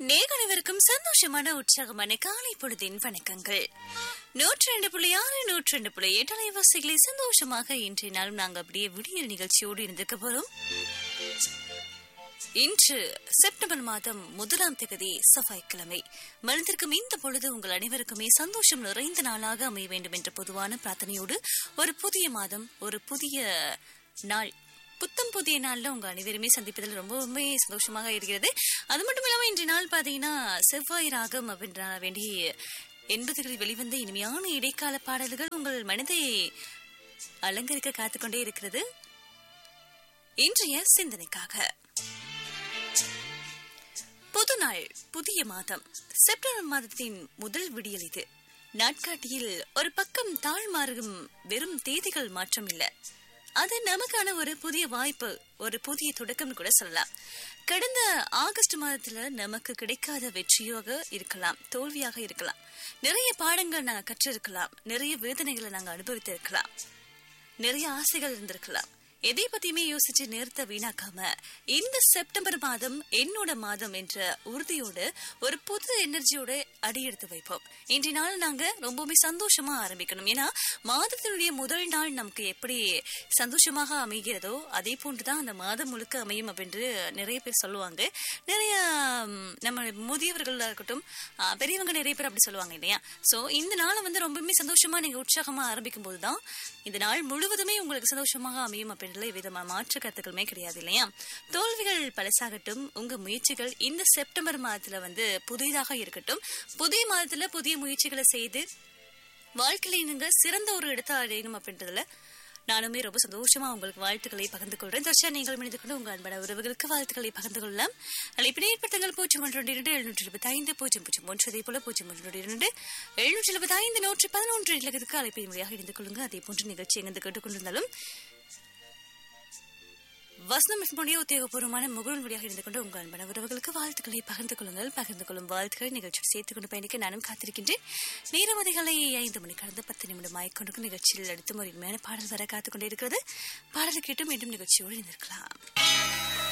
நேகனைவருக்கும் சந்தோஷமான உற்சாகமான காலை பொழுதின் வணக்கங்கள் நூற்றி ரெண்டு புள்ளி ஆறு நூற்றி ரெண்டு புள்ளி எட்டு அலைவாசிகளை சந்தோஷமாக இன்றைய நாளும் நாங்க அப்படியே விடியல் நிகழ்ச்சியோடு இருந்திருக்க போறோம் இன்று செப்டம்பர் மாதம் முதலாம் தேதி செவ்வாய்க்கிழமை மறந்திருக்கும் இந்த பொழுது உங்கள் அனைவருக்குமே சந்தோஷம் நிறைந்த நாளாக அமைய வேண்டும் என்ற பொதுவான பிரார்த்தனையோடு ஒரு புதிய மாதம் ஒரு புதிய நாள் புத்தம் புதிய நாள்ல உங்க அனைவருமே சந்திப்பதில் ரொம்பவுமே சந்தோஷமாக இருக்கிறது அது மட்டும் இல்லாம இன்றைய நாள் பாத்தீங்கன்னா செவ்வாய் ராகம் அப்படின்ற வேண்டி எண்பதுகளில் வெளிவந்த இனிமையான இடைக்கால பாடல்கள் உங்கள் மனதை அலங்கரிக்க காத்துக்கொண்டே இருக்கிறது இன்றைய சிந்தனைக்காக புது நாள் புதிய மாதம் செப்டம்பர் மாதத்தின் முதல் விடியல் இது நாட்காட்டியில் ஒரு பக்கம் தாழ் மாறும் வெறும் தேதிகள் மாற்றம் இல்ல அது நமக்கான ஒரு புதிய வாய்ப்பு ஒரு புதிய தொடக்கம் கூட சொல்லலாம் கடந்த ஆகஸ்ட் மாதத்துல நமக்கு கிடைக்காத வெற்றியாக இருக்கலாம் தோல்வியாக இருக்கலாம் நிறைய பாடங்கள் நாங்க கற்றிருக்கலாம் நிறைய வேதனைகளை நாங்க அனுபவித்து இருக்கலாம் நிறைய ஆசைகள் இருந்திருக்கலாம் எதை பத்தியுமே யோசிச்சு நேரத்தை வீணாக்காம இந்த செப்டம்பர் மாதம் என்னோட மாதம் என்ற உறுதியோடு ஒரு புது எனர்ஜியோட அடியெடுத்து வைப்போம் இன்றைய நாள் நாங்க ரொம்பவுமே சந்தோஷமா ஆரம்பிக்கணும் ஏன்னா மாதத்தினுடைய முதல் நாள் நமக்கு எப்படி சந்தோஷமாக அமைகிறதோ அதே போன்றுதான் அந்த மாதம் முழுக்க அமையும் அப்படின்னு நிறைய பேர் சொல்லுவாங்க நிறைய ம், நம்ம முதியவர்களா இருக்கட்டும் ஆ, பெரியவங்க நிறைய பேர் அப்படி சொல்லுவாங்க இல்லையா சோ இந்த நாளை வந்து ரொம்பவுமே சந்தோஷமா நீங்க உற்சாகமா ஆரம்பிக்கும் போதுதான் இந்த நாள் முழுவதுமே உங்களுக்கு சந்தோஷமாக அமையும் அப்படின்ற விதமான மாற்று கருத்துக்களுமே கிடையாது இல்லையா தோல்விகள் பழசாகட்டும் உங்க முயற்சிகள் இந்த செப்டம்பர் மாதத்துல வந்து புதிதாக இருக்கட்டும் புதிய மாதத்துல புதிய முயற்சிகளை செய்து வாழ்க்கையில நீங்க சிறந்த ஒரு இடத்தை அடையணும் அப்படின்றதுல நானுமே ரொம்ப சந்தோஷமா உங்களுக்கு வாழ்த்துக்களை பகிர்ந்து கொள்றேன் தர்ஷா நீங்கள் மனித கொண்டு உங்கள் அன்பான உறவுகளுக்கு வாழ்த்துக்களை பகிர்ந்து கொள்ளலாம் அழைப்பினை ஏற்படுத்துங்கள் பூஜ்ஜியம் ஒன்று இரண்டு எழுநூற்றி இருபத்தி ஐந்து பூஜ்ஜியம் பூஜ்ஜியம் ஒன்று அதே போல பூஜ்ஜியம் ஒன்று இரண்டு எழுநூற்றி இருபத்தி ஐந்து நூற்றி பதினொன்று இலக்கத்துக்கு அழைப்பின் வழியாக இணைந்து கொள்ளுங்க அதே போன்ற நிகழ்ச்சி எங்கு கேட்டுக்கொண்டிருந்தாலும் வசனம் எஃப்எம்முடைய உத்தியோகபூர்வமான முகநூல் வழியாக இருந்து கொண்டு உங்கள் அன்பான உறவுகளுக்கு வாழ்த்துக்களை பகிர்ந்து கொள்ளுங்கள் பகிர்ந்து கொள்ளும் வாழ்த்துக்களை நிகழ்ச்சியில் சேர்த்துக் கொண்டு பயணிக்க நானும் காத்திருக்கின்றேன் நேரம் அதிகாலை ஐந்து மணி கடந்த பத்து நிமிடம் ஆய்கொண்டு நிகழ்ச்சியில் அடுத்த ஒரு இனிமையான பாடல் வர காத்துக் கொண்டே இருக்கிறது பாடலை கேட்டு மீண்டும் நிகழ்ச்சியோடு இருந்திருக்கலாம்